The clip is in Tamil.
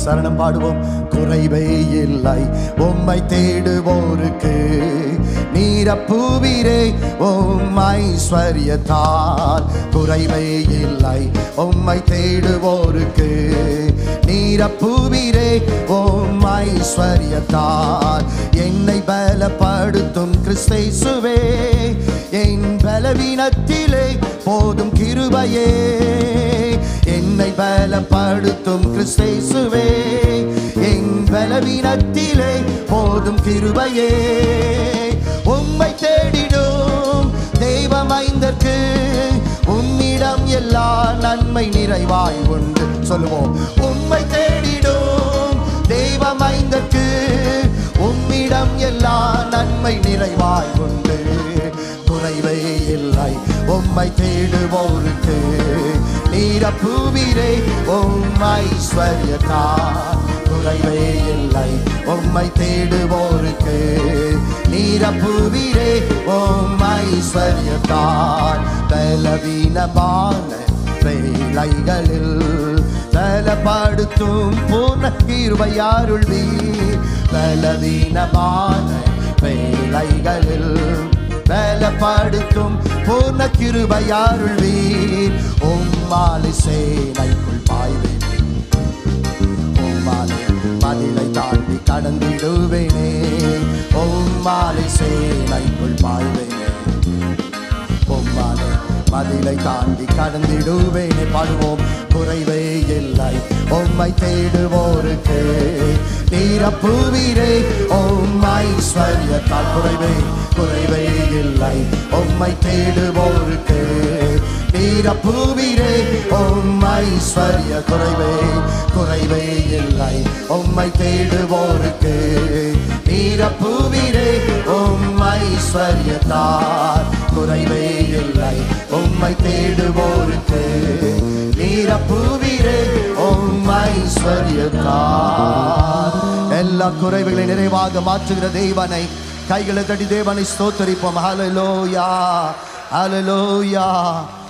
சரணம் பாடுவோம் குறைவே இல்லை உம்மை தேடுவோருக்கு நீரப்பூவீரே உம் ஐஸ்வர்யத்தால் குறைவே இல்லை உம்மை தேடுவோருக்கு நீரப்பூவீரே உம் ஐஸ்வர்யத்தால் என்னை பலப்படுத்தும் கிறிஸ்தேசுவே என் பலவீனத்திலே போதும் கிருபையே என்னை பலப்படுத்தும் கிறிஸ்தேசுவே என் பலவீனத்திலே போதும் கிருபையே உம்மை தேடிடும் தெய்வமைந்தற்கு உன்னிடம் எல்லா நன்மை நிறைவாய் உண்டு சொல்லுவோம் உம்மை தேடிடும் தெய்வமைந்தற்கு உம்மிடம் எல்லா நன்மை நிறைவாய் உண்டு குறைவே இல்லை உம்மை தேடுவோருக்கு நீரப்பூவிரே உம் ஐஸ்வர்யத்தா குறைவே இல்லை உம்மை தேடுவோருக்கு நீரப்பூவிரே உம் ஐஸ்வர்யத்தால் பலவீனமான வேலைகளில் பலப்படுத்தும் பூர்ண கிருபையாருள்வி பலவீனமான வேலைகளில் பலப்படுத்தும் பூர்ண கிருபையாருள்வீர் உம்மாலை சேனைக்குள் பாய்வேன் உம்மாலை மதிலை தாண்டி கடந்திடுவேனே உம்மாலை சேனைக்குள் பாய்வேனே உம்மாலே மதிலை தாண்டி கடந்திடுவேனே பாடுவோம் குறைவே இல்லை உம்மை தேடுவோருக்கு நீரப்பூவீரே உம் ஐஸ்வர்யத்தால் குறைவே குறைவே இல்லை உம்மை தேடுவோருக்கு நீரப்பூவீரே உம் ஐஸ்வர்ய குறைவே குறைவே இல்லை உம்மை தேடுவோருக்கு நீரப்பூவீரே உம் ஐஸ்வர்யத்தால் குறைவே இல்லை உம்மை தேடுவோருக்கு நீரப்பூவீரே உம் ஐஸ்வர்யத்தால் எல்லா குறைவுகளை நிறைவாக மாற்றுகிற தேவனை கைகளை தட்டி தேவனை ஸ்தோத்தரிப்போம் ஹalleluya ஹalleluya